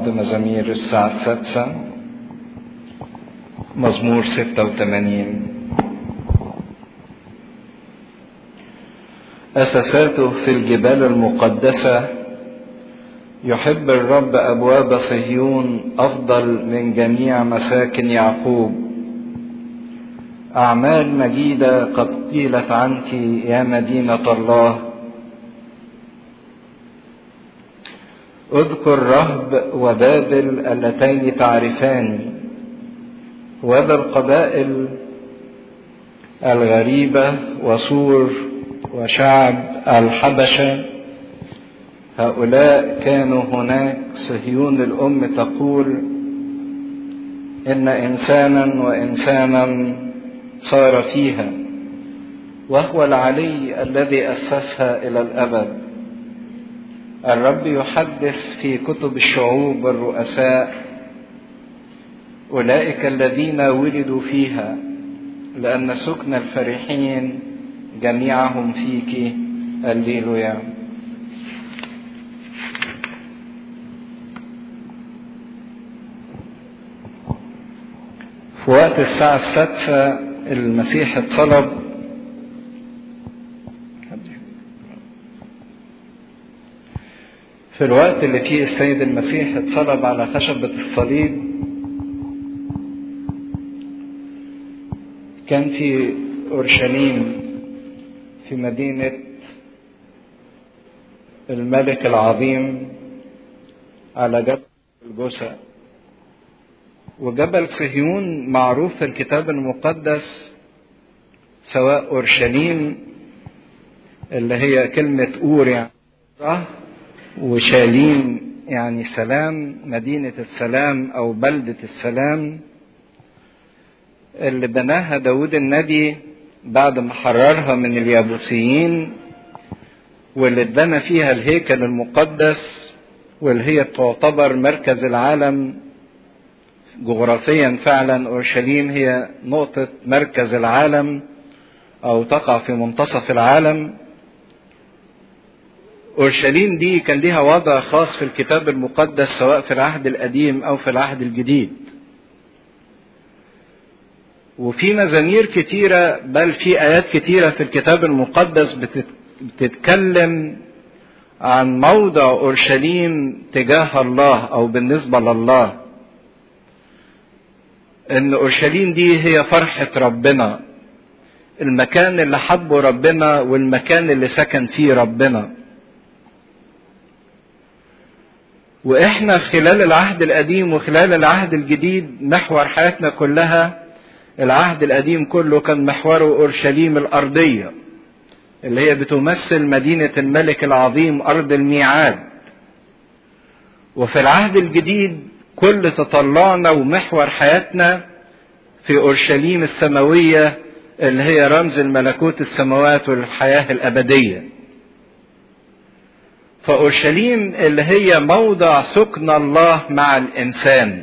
بعض مزامير الساعة السادسة مزمور ستة وثمانين أساساته في الجبال المقدسة يحب الرب أبواب صهيون أفضل من جميع مساكن يعقوب أعمال مجيدة قد قيلت عنك يا مدينة الله اذكر رهب وبابل اللتين تعرفان وذا القبائل الغريبة وصور وشعب الحبشة هؤلاء كانوا هناك صهيون الأم تقول إن إنسانا وإنسانا صار فيها وهو العلي الذي أسسها إلى الأبد الرب يحدث في كتب الشعوب والرؤساء أولئك الذين ولدوا فيها لأن سكن الفرحين جميعهم فيك الليلويا في وقت الساعة السادسة المسيح اتصلب في الوقت اللي فيه السيد المسيح اتصلب على خشبة الصليب كان في أورشليم في مدينة الملك العظيم على جبل الجثة وجبل صهيون معروف في الكتاب المقدس سواء أورشليم اللي هي كلمة أور يعني وشاليم يعني سلام مدينة السلام أو بلدة السلام اللي بناها داود النبي بعد ما حررها من اليابوسيين واللي اتبنى فيها الهيكل المقدس واللي هي تعتبر مركز العالم جغرافيا فعلا اورشليم هي نقطة مركز العالم او تقع في منتصف العالم اورشليم دي كان ليها وضع خاص في الكتاب المقدس سواء في العهد القديم او في العهد الجديد وفي مزامير كتيرة بل في آيات كتيرة في الكتاب المقدس بتتكلم عن موضع أورشليم تجاه الله أو بالنسبة لله إن أورشليم دي هي فرحة ربنا المكان اللي حبه ربنا والمكان اللي سكن فيه ربنا واحنا خلال العهد القديم وخلال العهد الجديد محور حياتنا كلها العهد القديم كله كان محوره اورشليم الارضيه اللي هي بتمثل مدينه الملك العظيم ارض الميعاد وفي العهد الجديد كل تطلعنا ومحور حياتنا في اورشليم السماويه اللي هي رمز الملكوت السماوات والحياه الابديه فاورشليم اللي هي موضع سكن الله مع الانسان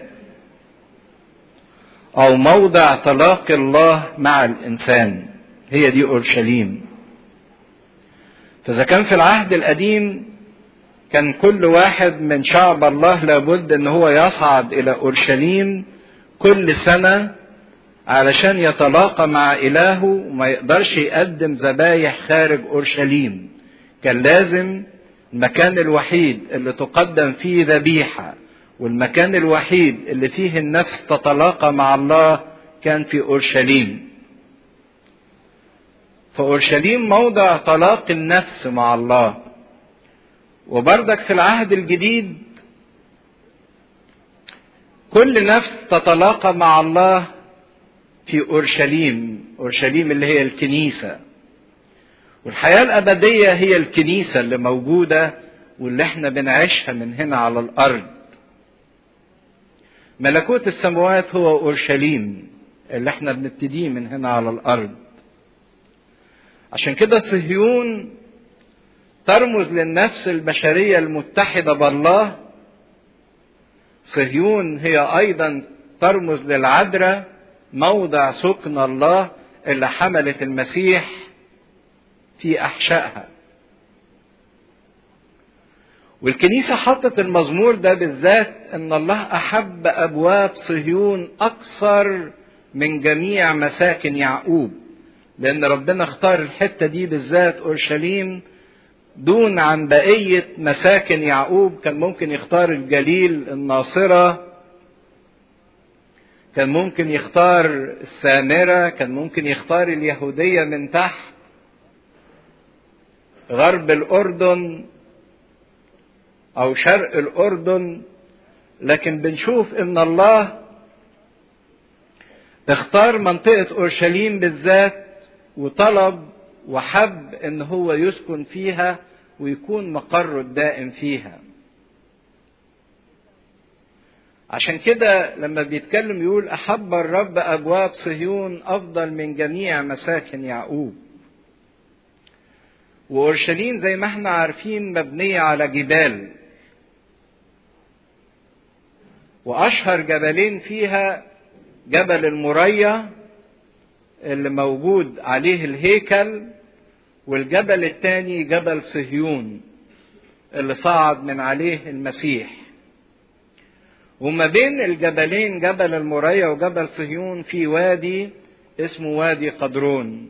او موضع تلاقي الله مع الانسان هي دي اورشليم فاذا كان في العهد القديم كان كل واحد من شعب الله لابد ان هو يصعد الى اورشليم كل سنه علشان يتلاقى مع الهه وما يقدرش يقدم ذبايح خارج اورشليم كان لازم المكان الوحيد اللي تقدم فيه ذبيحه والمكان الوحيد اللي فيه النفس تتلاقى مع الله كان في اورشليم فاورشليم موضع تلاقي النفس مع الله وبردك في العهد الجديد كل نفس تتلاقى مع الله في اورشليم اورشليم اللي هي الكنيسه والحياه الابديه هي الكنيسه اللي موجوده واللي احنا بنعيشها من هنا على الارض ملكوت السماوات هو اورشليم اللي احنا بنبتديه من هنا على الارض عشان كده صهيون ترمز للنفس البشريه المتحده بالله صهيون هي ايضا ترمز للعذراء موضع سكن الله اللي حملت المسيح في احشائها والكنيسة حطت المزمور ده بالذات ان الله احب ابواب صهيون اكثر من جميع مساكن يعقوب لان ربنا اختار الحتة دي بالذات اورشليم دون عن بقية مساكن يعقوب كان ممكن يختار الجليل الناصرة كان ممكن يختار السامرة كان ممكن يختار اليهودية من تحت غرب الأردن أو شرق الأردن لكن بنشوف إن الله اختار منطقة أورشليم بالذات وطلب وحب إن هو يسكن فيها ويكون مقره الدائم فيها. عشان كده لما بيتكلم يقول أحب الرب أبواب صهيون أفضل من جميع مساكن يعقوب. وأورشليم زي ما احنا عارفين مبنية على جبال. وأشهر جبلين فيها جبل المريا اللي موجود عليه الهيكل والجبل الثاني جبل صهيون اللي صعد من عليه المسيح وما بين الجبلين جبل المريا وجبل صهيون في وادي اسمه وادي قدرون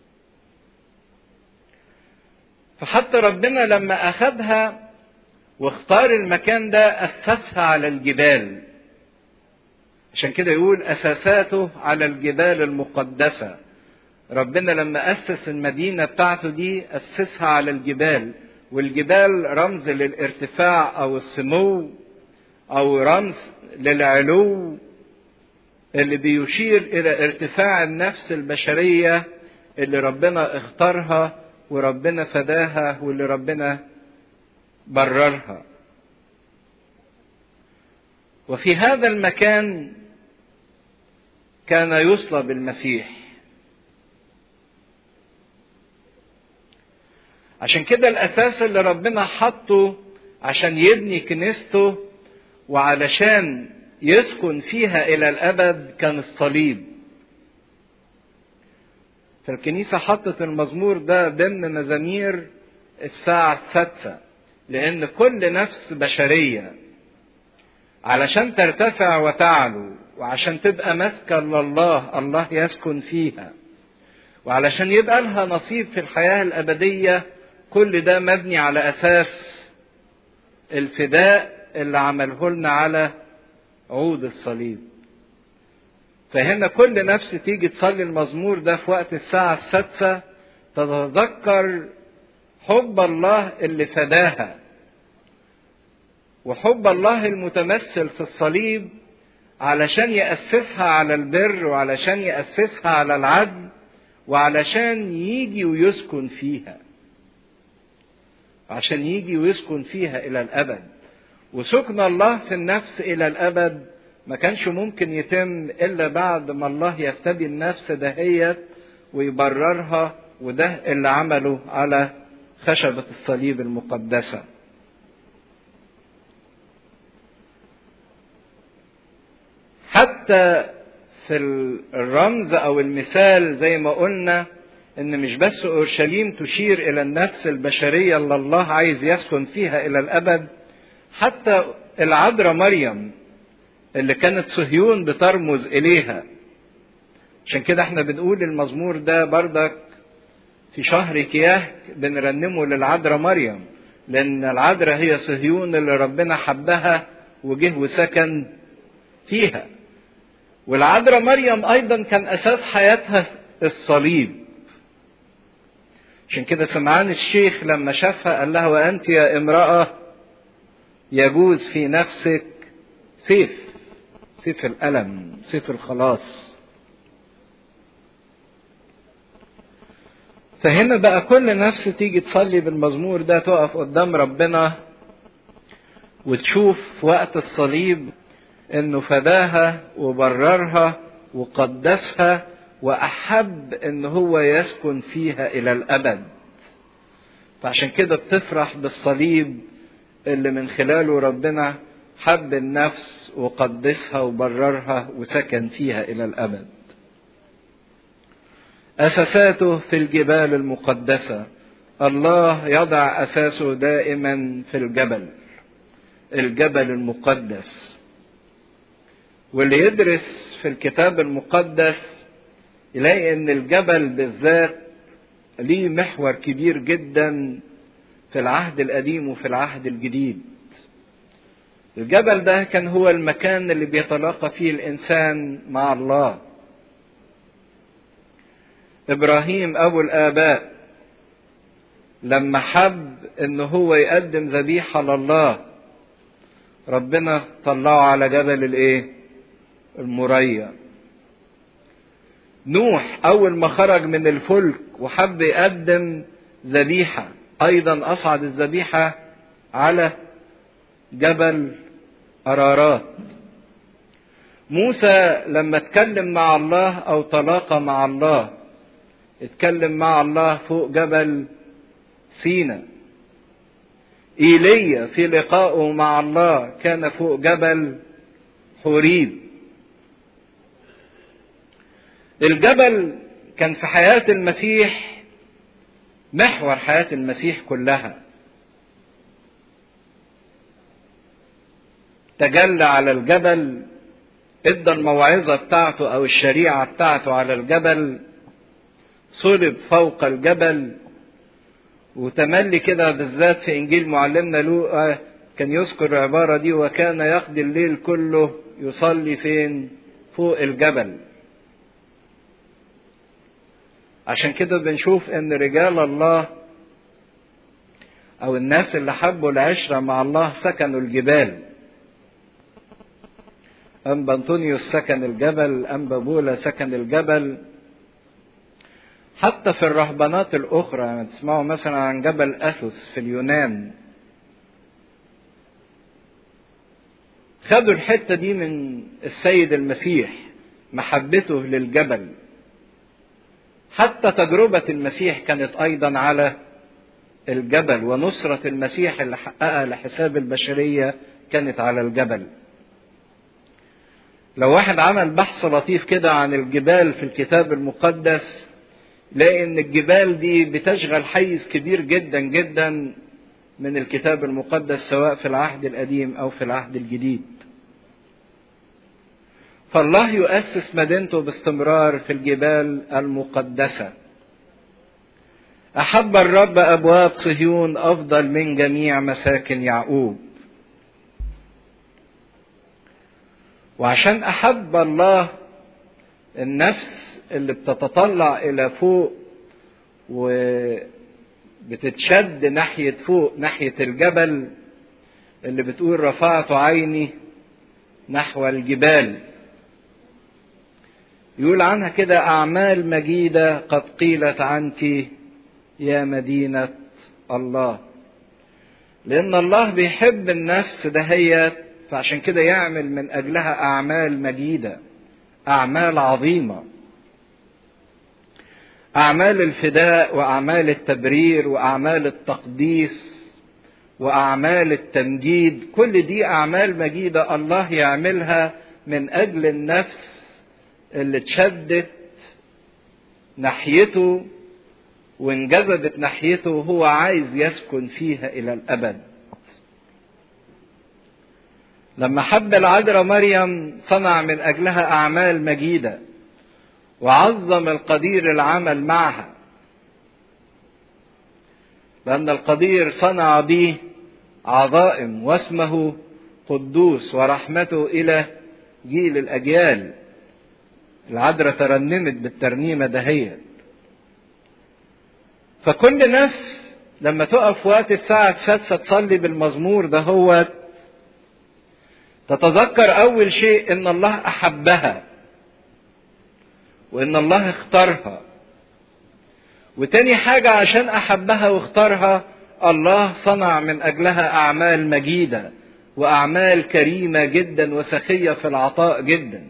فحتى ربنا لما اخذها واختار المكان ده اسسها على الجبال عشان كده يقول اساساته على الجبال المقدسه ربنا لما اسس المدينه بتاعته دي اسسها على الجبال والجبال رمز للارتفاع او السمو او رمز للعلو اللي بيشير الى ارتفاع النفس البشريه اللي ربنا اختارها وربنا فداها واللي ربنا بررها وفي هذا المكان كان يصلب المسيح عشان كده الاساس اللي ربنا حطه عشان يبني كنيسته وعلشان يسكن فيها الى الابد كان الصليب فالكنيسه حطت المزمور ده ضمن مزامير الساعه السادسه لان كل نفس بشريه علشان ترتفع وتعلو وعشان تبقى مسكن لله الله يسكن فيها وعلشان يبقى لها نصيب في الحياه الابديه كل ده مبني على اساس الفداء اللي عمله لنا على عود الصليب فهنا كل نفس تيجي تصلي المزمور ده في وقت الساعة السادسة تتذكر حب الله اللي فداها وحب الله المتمثل في الصليب علشان يأسسها على البر وعلشان يأسسها على العدل وعلشان يجي ويسكن فيها عشان يجي ويسكن فيها إلى الأبد وسكن الله في النفس إلى الأبد ما كانش ممكن يتم إلا بعد ما الله يفتدي النفس دهيت ويبررها وده اللي عمله على خشبة الصليب المقدسة حتى في الرمز او المثال زي ما قلنا ان مش بس اورشليم تشير الى النفس البشريه اللي الله عايز يسكن فيها الى الابد حتى العذراء مريم اللي كانت صهيون بترمز اليها عشان كده احنا بنقول المزمور ده بردك في شهر كياه بنرنمه للعذراء مريم لان العذراء هي صهيون اللي ربنا حبها وجه وسكن فيها والعذراء مريم ايضا كان اساس حياتها الصليب عشان كده سمعان الشيخ لما شافها قال لها وانت يا امراه يجوز في نفسك سيف سيف الالم سيف الخلاص فهنا بقى كل نفس تيجي تصلي بالمزمور ده تقف قدام ربنا وتشوف وقت الصليب انه فداها وبررها وقدسها واحب ان هو يسكن فيها الى الابد فعشان كده بتفرح بالصليب اللي من خلاله ربنا حب النفس وقدسها وبررها وسكن فيها الى الابد اساساته في الجبال المقدسه الله يضع اساسه دائما في الجبل الجبل المقدس واللي يدرس في الكتاب المقدس يلاقي ان الجبل بالذات ليه محور كبير جدا في العهد القديم وفي العهد الجديد الجبل ده كان هو المكان اللي بيتلاقى فيه الانسان مع الله ابراهيم ابو الاباء لما حب ان هو يقدم ذبيحه لله ربنا طلعه على جبل الايه المريا نوح اول ما خرج من الفلك وحب يقدم ذبيحه ايضا اصعد الذبيحه على جبل ارارات موسى لما اتكلم مع الله او تلاقى مع الله اتكلم مع الله فوق جبل سينا ايليا في لقائه مع الله كان فوق جبل حوريب الجبل كان في حياة المسيح محور حياة المسيح كلها تجلى على الجبل ادى الموعظة بتاعته او الشريعة بتاعته على الجبل صلب فوق الجبل وتملي كده بالذات في انجيل معلمنا لوقا كان يذكر العبارة دي وكان يقضي الليل كله يصلي فين فوق الجبل عشان كده بنشوف ان رجال الله او الناس اللي حبوا العشرة مع الله سكنوا الجبال أنبا أنطونيوس سكن الجبل أنبا بولا سكن الجبل حتى في الرهبانات الأخرى يعني تسمعوا مثلا عن جبل أثوس في اليونان خدوا الحتة دي من السيد المسيح محبته للجبل حتى تجربة المسيح كانت أيضا على الجبل ونصرة المسيح اللي حققها لحساب البشرية كانت على الجبل لو واحد عمل بحث لطيف كده عن الجبال في الكتاب المقدس لاقي ان الجبال دي بتشغل حيز كبير جدا جدا من الكتاب المقدس سواء في العهد القديم او في العهد الجديد فالله يؤسس مدينته باستمرار في الجبال المقدسه احب الرب ابواب صهيون افضل من جميع مساكن يعقوب وعشان احب الله النفس اللي بتتطلع الى فوق وبتتشد ناحيه فوق ناحيه الجبل اللي بتقول رفعت عيني نحو الجبال يقول عنها كده اعمال مجيده قد قيلت عنك يا مدينه الله لان الله بيحب النفس دهيت فعشان كده يعمل من اجلها اعمال مجيده اعمال عظيمه اعمال الفداء واعمال التبرير واعمال التقديس واعمال التمجيد كل دي اعمال مجيده الله يعملها من اجل النفس اللي اتشدت ناحيته وانجذبت ناحيته وهو عايز يسكن فيها الى الابد لما حب العذراء مريم صنع من اجلها اعمال مجيده وعظم القدير العمل معها لان القدير صنع به عظائم واسمه قدوس ورحمته الى جيل الاجيال العذراء ترنمت بالترنيمه دهيت فكل نفس لما تقف وقت الساعة السادسة تصلي بالمزمور ده هو تتذكر أول شيء إن الله أحبها وإن الله اختارها وتاني حاجة عشان أحبها واختارها الله صنع من أجلها أعمال مجيدة وأعمال كريمة جدا وسخية في العطاء جدا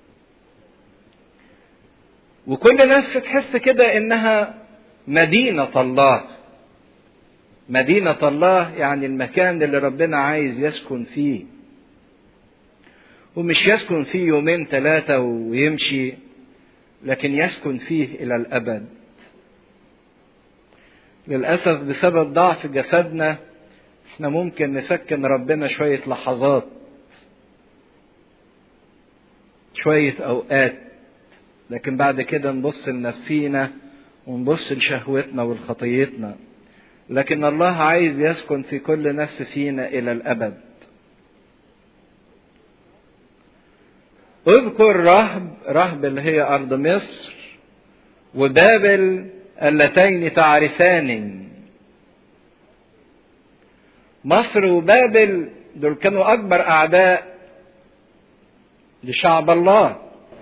وكل نفس تحس كده إنها مدينة الله مدينة الله يعني المكان اللي ربنا عايز يسكن فيه ومش يسكن فيه يومين ثلاثة ويمشي لكن يسكن فيه إلى الأبد للأسف بسبب ضعف جسدنا احنا ممكن نسكن ربنا شوية لحظات شوية أوقات لكن بعد كده نبص لنفسينا ونبص لشهوتنا ولخطيتنا لكن الله عايز يسكن في كل نفس فينا إلى الأبد اذكر رهب رهب اللي هي أرض مصر وبابل اللتين تعرفان مصر وبابل دول كانوا أكبر أعداء لشعب الله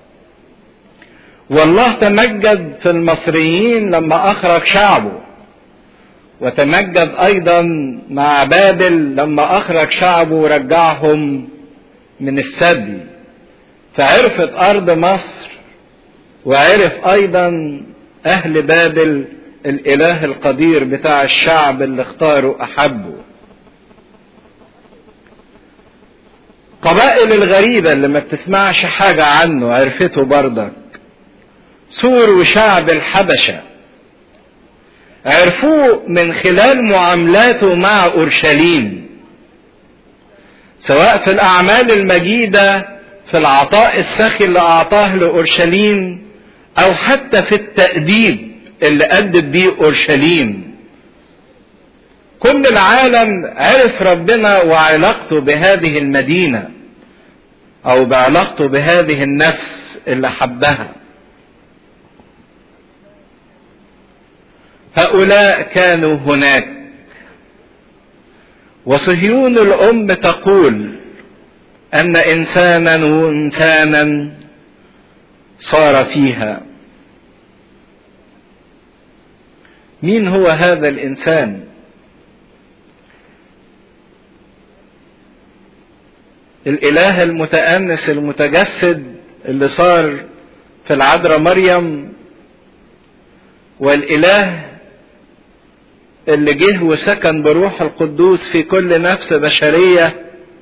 والله تمجد في المصريين لما أخرج شعبه وتمجد أيضا مع بابل لما أخرج شعبه ورجعهم من السبي فعرفت أرض مصر وعرف أيضا أهل بابل الإله القدير بتاع الشعب اللي اختاروا أحبه قبائل الغريبة اللي ما بتسمعش حاجة عنه عرفته بردك سور وشعب الحبشة عرفوه من خلال معاملاته مع أورشليم سواء في الأعمال المجيدة في العطاء السخي اللي أعطاه لأورشليم أو حتى في التأديب اللي أدب بيه أورشليم كل العالم عرف ربنا وعلاقته بهذه المدينة أو بعلاقته بهذه النفس اللي حبها هؤلاء كانوا هناك وصهيون الأم تقول أن إنسانا وإنسانا صار فيها مين هو هذا الإنسان الإله المتأنس المتجسد اللي صار في العذراء مريم والإله اللي جه وسكن بروح القدوس في كل نفس بشرية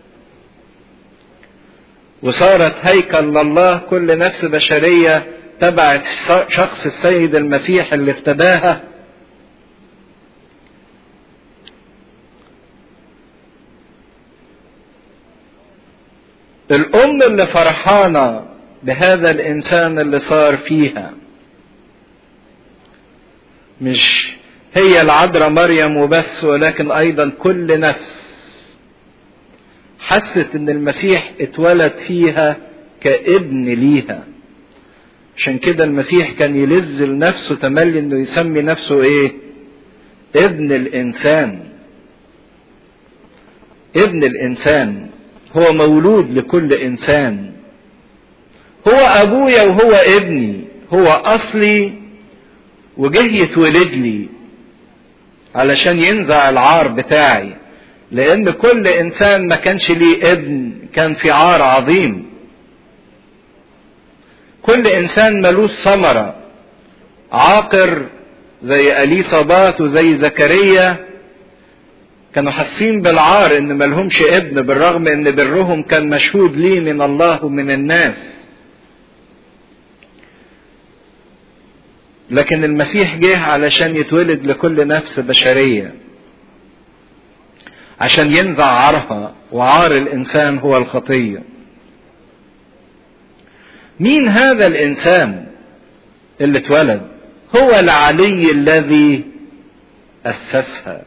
وصارت هيكل لله كل نفس بشرية تبعت شخص السيد المسيح اللي افتداها الأم اللي فرحانة بهذا الإنسان اللي صار فيها مش هي العذراء مريم وبس ولكن أيضا كل نفس حست إن المسيح اتولد فيها كابن ليها عشان كده المسيح كان يلز لنفسه تملي انه يسمي نفسه ايه ابن الانسان ابن الانسان هو مولود لكل انسان هو ابويا وهو ابني هو اصلي وجه يتولد لي علشان ينزع العار بتاعي لان كل انسان ما كانش ليه ابن كان في عار عظيم كل انسان ملوش ثمرة عاقر زي اليصابات وزي زكريا كانوا حاسين بالعار ان ملهمش ابن بالرغم ان برهم كان مشهود ليه من الله ومن الناس لكن المسيح جه علشان يتولد لكل نفس بشرية عشان ينزع عارها وعار الانسان هو الخطيه مين هذا الانسان اللي اتولد هو العلي الذي اسسها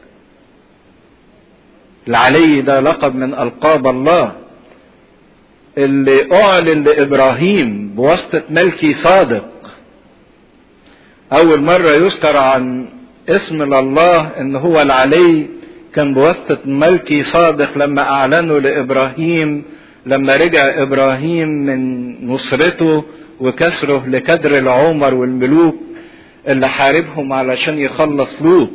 العلي ده لقب من القاب الله اللي اعلن لابراهيم بواسطه ملكي صادق اول مره يذكر عن اسم الله ان هو العلي كان بواسطه ملكي صادق لما اعلنوا لابراهيم لما رجع ابراهيم من نصرته وكسره لكدر العمر والملوك اللي حاربهم علشان يخلص لوط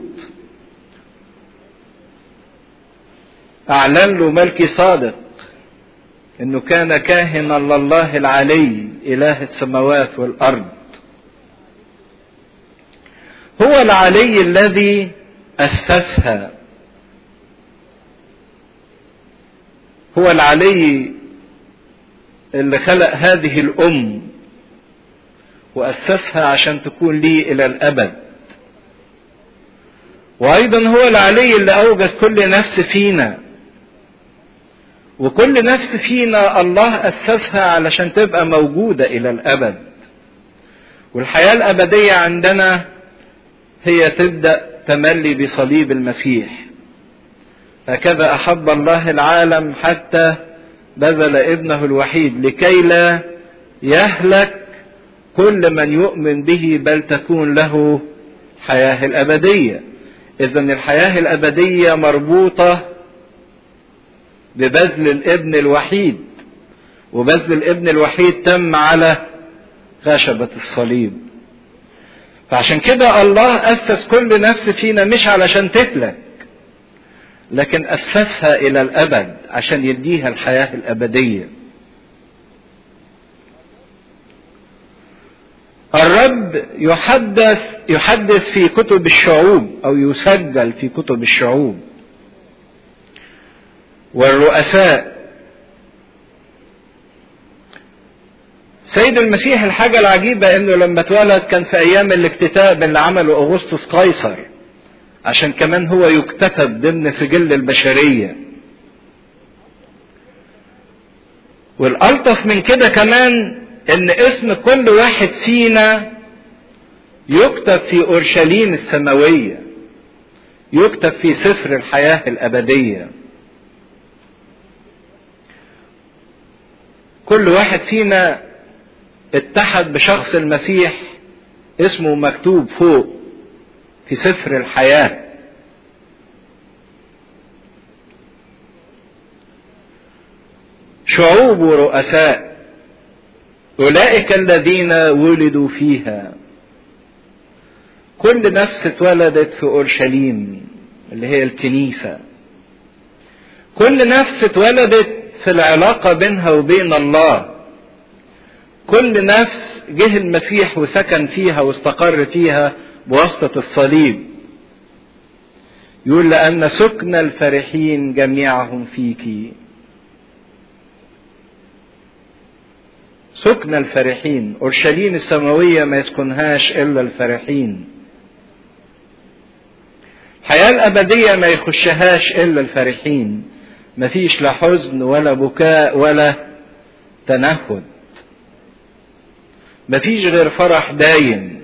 اعلن له ملكي صادق انه كان كاهنا لله العلي اله السماوات والارض هو العلي الذي اسسها هو العلي اللي خلق هذه الأم وأسسها عشان تكون لي إلى الأبد وايضا هو العلي اللي اوجد كل نفس فينا وكل نفس فينا الله اسسها علشان تبقى موجوده الى الابد والحياه الابديه عندنا هي تبدا تملي بصليب المسيح هكذا احب الله العالم حتى بذل ابنه الوحيد لكي لا يهلك كل من يؤمن به بل تكون له حياه الابديه اذا الحياه الابديه مربوطه ببذل الابن الوحيد وبذل الابن الوحيد تم على خشبه الصليب فعشان كده الله اسس كل نفس فينا مش علشان تهلك لكن اسسها الى الابد عشان يديها الحياه الابديه الرب يحدث يحدث في كتب الشعوب او يسجل في كتب الشعوب والرؤساء سيد المسيح الحاجة العجيبة انه لما اتولد كان في ايام الاكتتاب اللي عمله اغسطس قيصر عشان كمان هو يكتتب ضمن سجل البشرية والالطف من كده كمان ان اسم كل واحد فينا يكتب في اورشليم السماويه يكتب في سفر الحياه الابديه كل واحد فينا اتحد بشخص المسيح اسمه مكتوب فوق في سفر الحياه شعوب ورؤساء أولئك الذين ولدوا فيها كل نفس اتولدت في أورشليم اللي هي الكنيسة كل نفس اتولدت في العلاقة بينها وبين الله كل نفس جه المسيح وسكن فيها واستقر فيها بواسطة الصليب يقول لأن سكن الفرحين جميعهم فيكِ سكن الفرحين اورشليم السماويه ما يسكنهاش الا الفرحين الحياه الابديه ما يخشهاش الا الفرحين ما فيش لا حزن ولا بكاء ولا تنهد ما فيش غير فرح دايم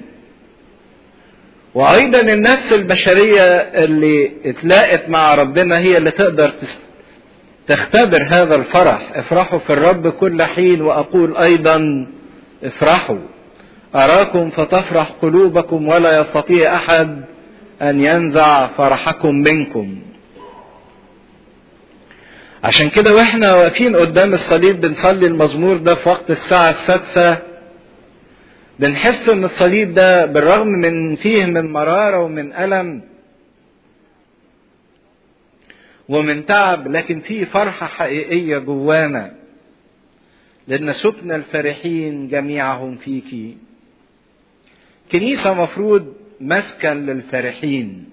وايضا النفس البشريه اللي اتلاقت مع ربنا هي اللي تقدر تختبر هذا الفرح افرحوا في الرب كل حين واقول ايضا افرحوا اراكم فتفرح قلوبكم ولا يستطيع احد ان ينزع فرحكم منكم عشان كده واحنا واقفين قدام الصليب بنصلي المزمور ده في وقت الساعة السادسة بنحس ان الصليب ده بالرغم من فيه من مرارة ومن ألم ومن تعب لكن في فرحة حقيقية جوانا لأن سكن الفرحين جميعهم فيك كنيسة مفروض مسكن للفرحين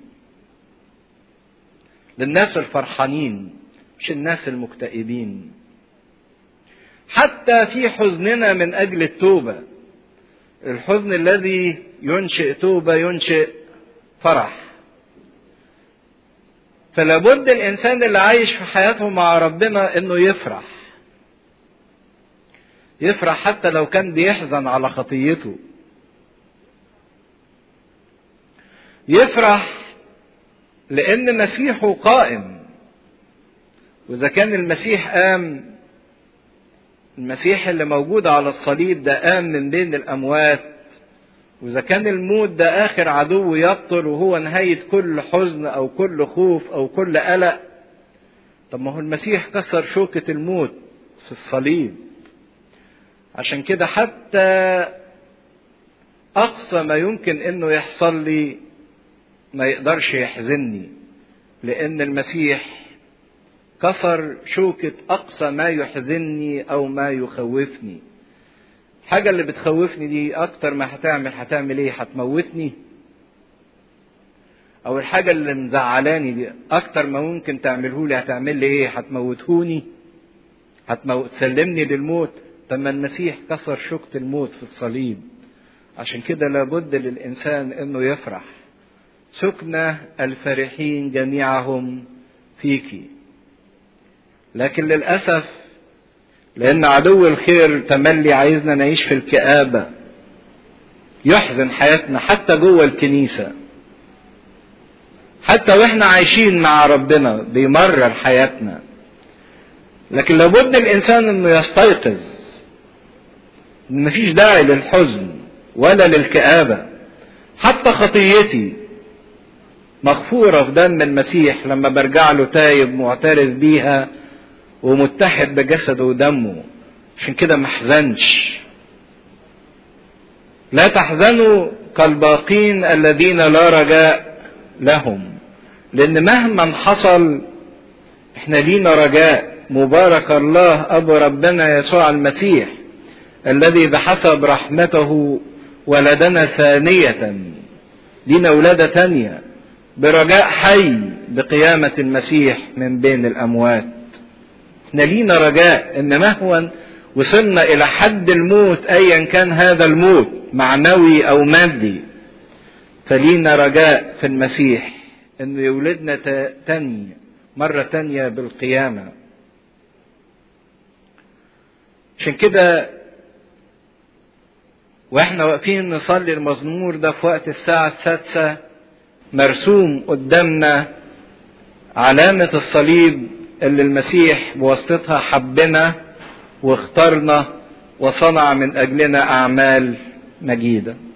للناس الفرحانين مش الناس المكتئبين حتى في حزننا من أجل التوبة الحزن الذي ينشئ توبة ينشئ فرح فلابد الانسان اللي عايش في حياته مع ربنا انه يفرح يفرح حتى لو كان بيحزن على خطيته يفرح لان مسيحه قائم واذا كان المسيح قام المسيح اللي موجود على الصليب ده قام من بين الاموات وإذا كان الموت ده آخر عدو يبطل وهو نهاية كل حزن أو كل خوف أو كل قلق طب ما هو المسيح كسر شوكة الموت في الصليب عشان كده حتى أقصى ما يمكن إنه يحصل لي ما يقدرش يحزنني لأن المسيح كسر شوكة أقصى ما يحزنني أو ما يخوفني الحاجة اللي بتخوفني دي أكتر ما هتعمل هتعمل إيه؟ هتموتني؟ أو الحاجة اللي مزعلاني دي أكتر ما ممكن تعمله لي هتعمل لي إيه؟ هتموتهوني؟ هتموت تسلمني للموت؟ طب ما المسيح كسر شوكة الموت في الصليب. عشان كده لابد للإنسان إنه يفرح سكن الفرحين جميعهم فيك لكن للأسف لأن عدو الخير تملي عايزنا نعيش في الكآبة يحزن حياتنا حتى جوه الكنيسة حتى واحنا عايشين مع ربنا بيمرر حياتنا لكن لابد الإنسان إنه يستيقظ إن مفيش داعي للحزن ولا للكآبة حتى خطيتي مغفورة في دم المسيح لما برجع له تايب معترف بيها ومتحد بجسده ودمه عشان كده ما احزنش لا تحزنوا كالباقين الذين لا رجاء لهم لان مهما حصل احنا لينا رجاء مبارك الله ابو ربنا يسوع المسيح الذي بحسب رحمته ولدنا ثانية لينا ولادة ثانية برجاء حي بقيامة المسيح من بين الأموات احنا لينا رجاء ان مهما وصلنا الى حد الموت ايا كان هذا الموت معنوي او مادي فلينا رجاء في المسيح انه يولدنا تاني مرة تانية بالقيامة عشان كده واحنا واقفين نصلي المزمور ده في وقت الساعة السادسة مرسوم قدامنا علامة الصليب اللي المسيح بواسطتها حبنا واختارنا وصنع من اجلنا اعمال مجيده